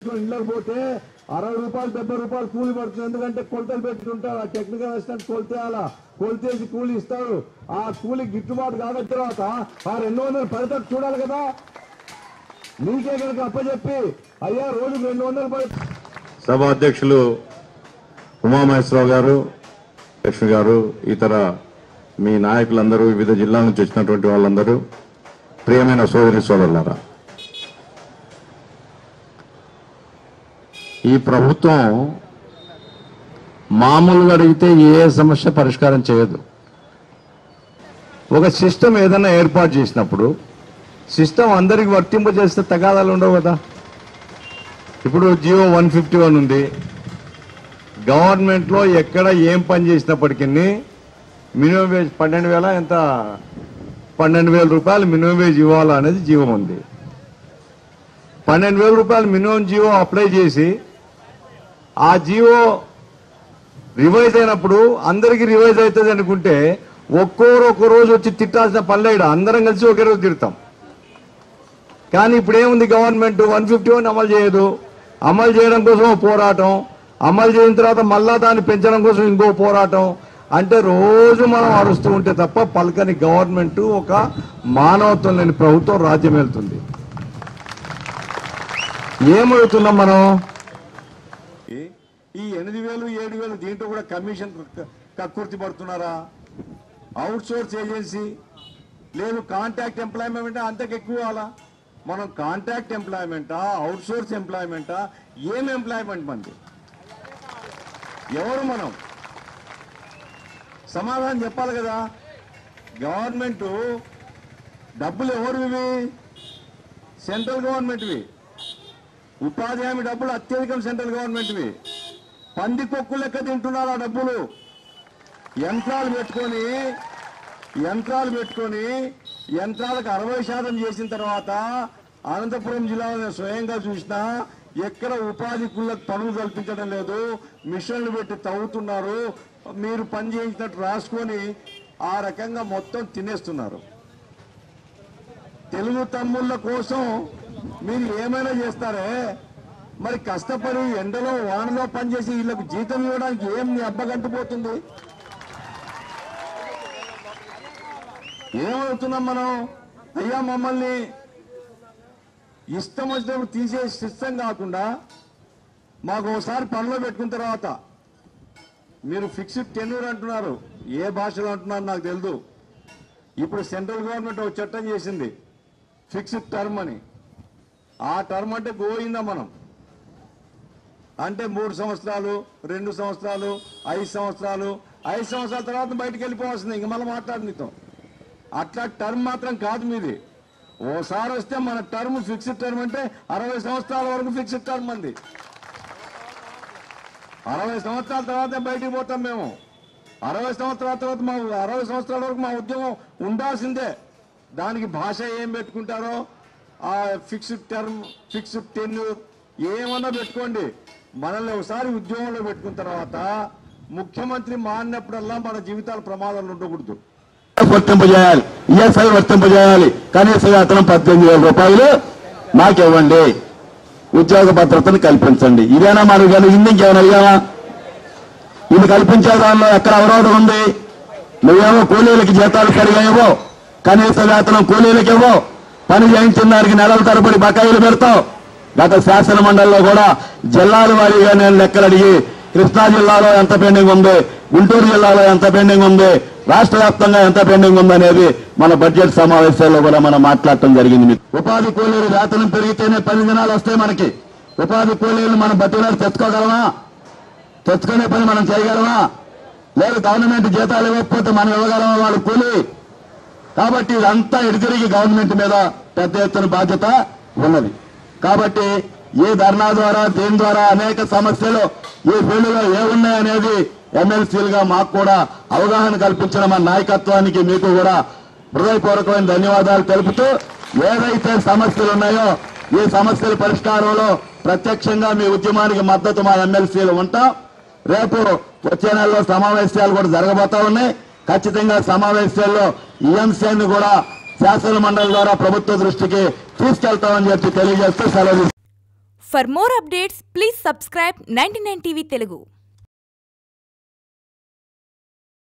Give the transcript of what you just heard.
ఇళ్ళకి పోతే అరవై రూపాయలు డెబ్బై రూపాయలు కూలి పడుతుంది ఎందుకంటే కొలతలు పెట్టుకుంటారు ఆ టెక్నికల్ అసిస్టెంట్ కొలితేయాలా కొలితేసి కూలి ఇస్తాడు ఆ కూలి గిట్టుబాటు కాదని తర్వాత ఆ రెండు వందలు పడతాడు చూడాలి కదా మీకే కనుక అప్పచెప్పి అయ్యా రోజుకు రెండు వందలు పడి సభ అధ్యక్షులు ఉమామహేశ్వరరావు గారు లక్ష్మి గారు ఇతర మీ నాయకులందరూ వివిధ జిల్లాల నుంచి వచ్చినటువంటి వాళ్ళందరూ ప్రియమైన సోదరి సోదరులారా ఈ ప్రభుత్వం మామూలుగా అడిగితే ఏ సమస్య పరిష్కారం చేయదు ఒక సిస్టమ్ ఏదైనా ఏర్పాటు చేసినప్పుడు సిస్టమ్ అందరికి వర్తింపజేస్తే తగాదాలు ఉండవు కదా ఇప్పుడు జియో వన్ ఫిఫ్టీ వన్ ఉంది గవర్నమెంట్లో ఎక్కడ ఏం పని చేసినప్పటికీ మినిమం వేజ్ పన్నెండు వేల ఎంత పన్నెండు వేల రూపాయలు మినిమం వేజ్ ఇవ్వాలా అనేది జీవో ఉంది పన్నెండు వేల రూపాయలు మినిమం జీవో అప్లై చేసి ఆ జీవో రివైజ్ అయినప్పుడు అందరికీ రివైజ్ అవుతుంది అనుకుంటే ఒక్కోరు ఒక్కో రోజు వచ్చి తిట్టాల్సిన పనిలేడు అందరం కలిసి ఒకే రోజు తిడతాం కానీ ఇప్పుడు ఏముంది గవర్నమెంట్ వన్ ఫిఫ్టీ వన్ అమలు చేయదు అమలు చేయడం కోసం ఓ పోరాటం అమలు చేసిన తర్వాత మళ్ళా దాన్ని పెంచడం కోసం ఇంకో పోరాటం అంటే రోజు మనం అరుస్తూ ఉంటే తప్ప పలకని గవర్నమెంట్ ఒక మానవత్వం లేని ప్రభుత్వం రాజ్యం వెళ్తుంది ఏమవుతున్నాం మనం ఈ- ఈ ఎనిమిది వేలు ఏడు వేలు దీంట్లో కూడా కమిషన్ క- కక్కుర్తి పడుతున్నారా అవుట్ సోర్స్ ఏజెన్సీ లేదు కాంటాక్ట్ ఎంప్లాయ్మెంట్ అంతకు ఎక్కువ అలా మనం కాంటాక్ట్ ఎంప్లాయ్మెంటా అవుట్ సోర్స్ ఎంప్లాయ్మెంటా ఏం ఎంప్లాయ్మెంట్ మంది ఎవరు మనం సమాధానం చెప్పాలి కదా గవర్నమెంట్ డబ్బులు ఎవరివి సెంట్రల్ గవర్నమెంట్వి ఉపాధి హామీ డబ్బులు అత్యధికం సెంట్రల్ గవర్నమెంట్వి పంది కొక్కు లెక్క తింటున్నారు ఆ డబ్బులు యంత్రాలు పెట్టుకొని యంత్రాలు పెట్టుకొని యంత్రాలకు అరవై శాతం చేసిన తర్వాత అనంతపురం జిల్లాలో నేను స్వయంగా చూసిన ఎక్కడ ఉపాధి కుళ్ళకు పనులు కల్పించడం లేదు మిషన్లు పెట్టి తవ్వుతున్నారు మీరు పని చేయించినట్టు రాసుకొని ఆ రకంగా మొత్తం తినేస్తున్నారు తెలుగు తమ్ముళ్ళ కోసం మీరు ఏమైనా చేస్తారే మరి కష్టపడి ఎండలో వానలో పనిచేసి వీళ్ళకు జీతం ఇవ్వడానికి ఏం మీ అబ్బగంటిపోతుంది ఏమవుతున్నాం మనం అయ్యా మమ్మల్ని ఇష్టం వచ్చినప్పుడు తీసే సిస్టం కాకుండా మాకు ఒకసారి పనిలో పెట్టుకున్న తర్వాత మీరు ఫిక్స్డ్ టెన్యూర్ అంటున్నారు ఏ భాషలో అంటున్నారు నాకు తెలియదు ఇప్పుడు సెంట్రల్ గవర్నమెంట్ ఒక చట్టం చేసింది ఫిక్స్డ్ టర్మ్ అని ఆ టర్మ్ అంటే గోయిందా మనం అంటే మూడు సంవత్సరాలు రెండు సంవత్సరాలు ఐదు సంవత్సరాలు ఐదు సంవత్సరాల తర్వాత బయటకు వెళ్ళిపోవాల్సింది ఇంక మళ్ళీ మాట్లాడు నీతో అట్లా టర్మ్ మాత్రం కాదు మీది ఓసారి వస్తే మన టర్మ్ ఫిక్స్డ్ టర్మ్ అంటే అరవై సంవత్సరాల వరకు ఫిక్స్డ్ టర్మ్ అంది అరవై సంవత్సరాల తర్వాత బయటికి పోతాం మేము అరవై సంవత్సరాల తర్వాత మా అరవై సంవత్సరాల వరకు మా ఉద్యోగం ఉండాల్సిందే దానికి భాష ఏం పెట్టుకుంటారో ఆ ఫిక్స్డ్ టర్మ్ ఫిక్స్డ్ టెన్యూర్ ఏమన్నా పెట్టుకోండి మనల్ని ఒకసారి ఉద్యోగంలో పెట్టుకున్న తర్వాత ముఖ్యమంత్రి మారినప్పుడల్లా మన జీవితాల ప్రమాదాలు ఉండకూడదు వర్తింపజేయాలి ఈఎస్ఐ వర్తింపజేయాలి కనీస వేతనం పద్దెనిమిది వేల రూపాయలు మాకు ఇవ్వండి ఉద్యోగ భద్రతను కల్పించండి ఇదేనా మనకు కలిగింది ఇంకేమైనా అడిగామా ఇది కల్పించే దానిలో ఎక్కడ అవరోధం ఉంది నువ్వేమో కూలీలకి జీతాలు సరిగా ఇవ్వవు కనీస వేతనం కూలీలకి ఇవ్వవు పని చేయించిన దానికి నెలల తరబడి బకాయిలు పెడతావు గత శాసన మండలిలో కూడా జిల్లాల వారీగా నేను లెక్కలు అడిగి కృష్ణా జిల్లాలో ఎంత పెండింగ్ ఉంది గుంటూరు జిల్లాలో ఎంత పెండింగ్ ఉంది రాష్ట్ర వ్యాప్తంగా ఎంత పెండింగ్ ఉంది అనేది మన బడ్జెట్ సమావేశాల్లో కూడా మనం మాట్లాడటం జరిగింది మీకు. ఉపాధి కూలీలు వేతనం పెరిగితేనే పది దినాలు వస్తాయి మనకి ఉపాధి కూలీలు మనం బతినాలు తెచ్చుకోగలమా తెచ్చుకునే పని మనం చేయగలమా లేదు గవర్నమెంట్ జీతాలు ఇవ్వకపోతే మనం ఇవ్వగలమా వాళ్ళు కూలి కాబట్టి ఇదంతా ఎడితిరిగి గవర్నమెంట్ మీద పెద్ద ఎత్తున బాధ్యత ఉన్నది కాబట్టి ఈ ధర్నా ద్వారా దీని ద్వారా అనేక సమస్యలు ఈ ఫీల్డ్లో ఏమున్నాయనేది ఎమ్మెల్సీలుగా మాకు కూడా అవగాహన కల్పించిన మన నాయకత్వానికి మీకు కూడా హృదయపూర్వకమైన ధన్యవాదాలు తెలుపుతూ ఏదైతే సమస్యలు ఉన్నాయో ఈ సమస్యల పరిష్కారంలో ప్రత్యక్షంగా మీ ఉద్యమానికి మద్దతు మా ఎమ్మెల్సీలు ఉంటాం రేపు వచ్చే నెలలో సమావేశాలు కూడా జరగబోతా ఉన్నాయి ఖచ్చితంగా సమావేశాల్లో ఈ అంశాన్ని కూడా శాసన మండలి ద్వారా ప్రభుత్వ దృష్టికి తీసుకెళ్తామని చెప్పి తెలియజేస్తూ సెలవు for more updates please subscribe ninety TV Telugu